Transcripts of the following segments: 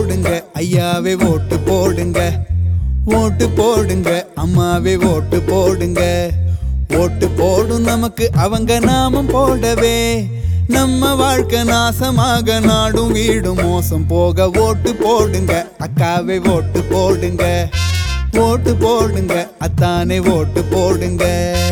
போடுங்க ஐயாவே ஓட்டு போடுங்க ஓட்டு போடுங்க அம்மாவே ஓட்டு போடுங்க ஓட்டு போடும் நமக்கு அவங்க நாமம் போடவே நம்ம வாழ்க்கை நாசமாக நாடும் வீடும் மோசம் போக ஓட்டு போடுங்க அக்காவே ஓட்டு போடுங்க ஓட்டு போடுங்க அத்தானே ஓட்டு போடுங்க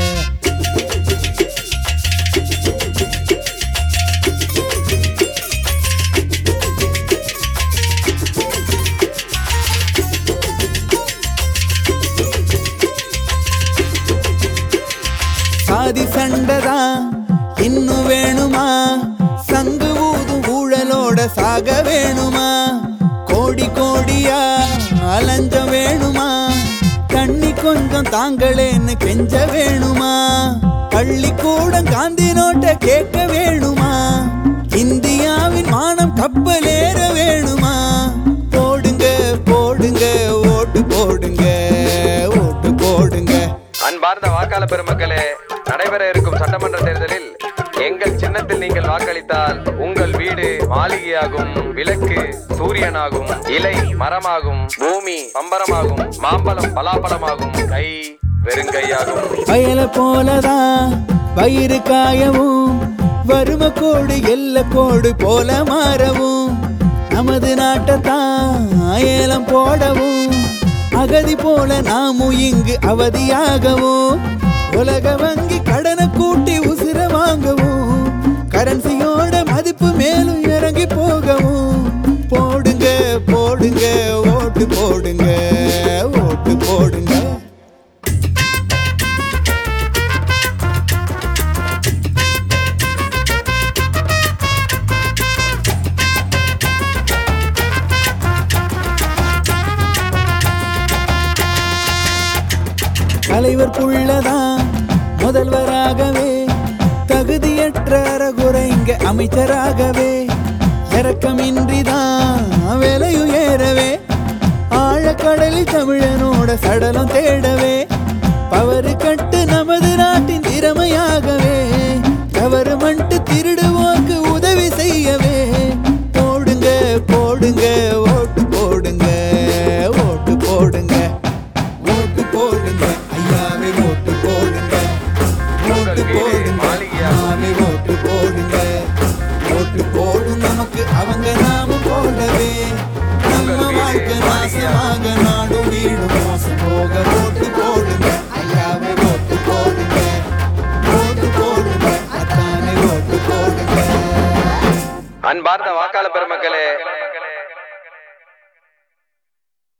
சாதி சண்டைதான் இன்னும் வேணுமா சங்கு ஊதும் ஊழலோட சாக வேணுமா கோடி கோடியா அலஞ்ச வேணுமா தண்ணி கொஞ்சம் தாங்களேன்னு கெஞ்ச வேணுமா பள்ளிக்கூடம் காந்தி நோட்ட கேட்க வேணுமா இந்தியாவின் மானம் கப்பலேற வேணுமா போடுங்க போடுங்க ஓட்டு போடுங்க ஓட்டு போடுங்க அன்பார்ந்த வாக்காளர் பெருமக்களே நடைபெற இருக்கும் சட்டமன்ற தேர்தலில் எங்கள் சின்னத்தில் நீங்கள் வாக்களித்தால் உங்கள் வீடு மாளிகையாகும் விளக்கு சூரியனாகும் இலை மரமாகும் பூமி பம்பரமாகும் மாம்பழம் பலாப்பழமாகும் கை வெறுங்கையாகும் வயல போலதான் வயிறு காயவும் வறும கோடு எல்ல கோடு போல மாறவும் நமது நாட்டைத்தான் ஏலம் போடவும் அகதி போல நாமும் இங்கு அவதியாகவும் உலக வங்கி கடனை கூட்டி உசிர வாங்கவும் கரன்சியோட மதிப்பு மேலும் இறங்கி போகவும் போடுங்க போடுங்க ஓட்டு போடுங்க ஓட்டு போடுங்க தலைவர் புள்ளதான் முதல்வராகவே தகுதியற்ற அறகுறை இங்க அமைச்சராகவே இறக்கமின்றிதான் விலையும் ஏறவே ஆழக்கடலில் தமிழனோட சடலம் தேடவே பவரு கட்டு நமது நாட்டின் திறமையாகவே கவர்மெண்ட் திருடுவோக்கு உதவி செய்யவே போடுங்க போடுங்க ஓட்டு போடுங்க ஓட்டு போடுங்க ஓட்டு போடுங்க ஐயாவே ஓட்டு போடுங்க ஓட்டு போடுங்க அம்மாவே ஓட்டு போடுங்க ஓட்டு போடும் நமக்கு அவங்க நாம போடவே நம்ம வாழ்க்கை நாசமாக நாடும் வீடு மோசம் போக ஓட்டு போடுங்க ஐயாவே ஓட்டு போடுங்க ஓட்டு போடுங்க அத்தானே ஓட்டு போடுங்க அன்பார்ந்த வாக்காளர் பெருமக்களே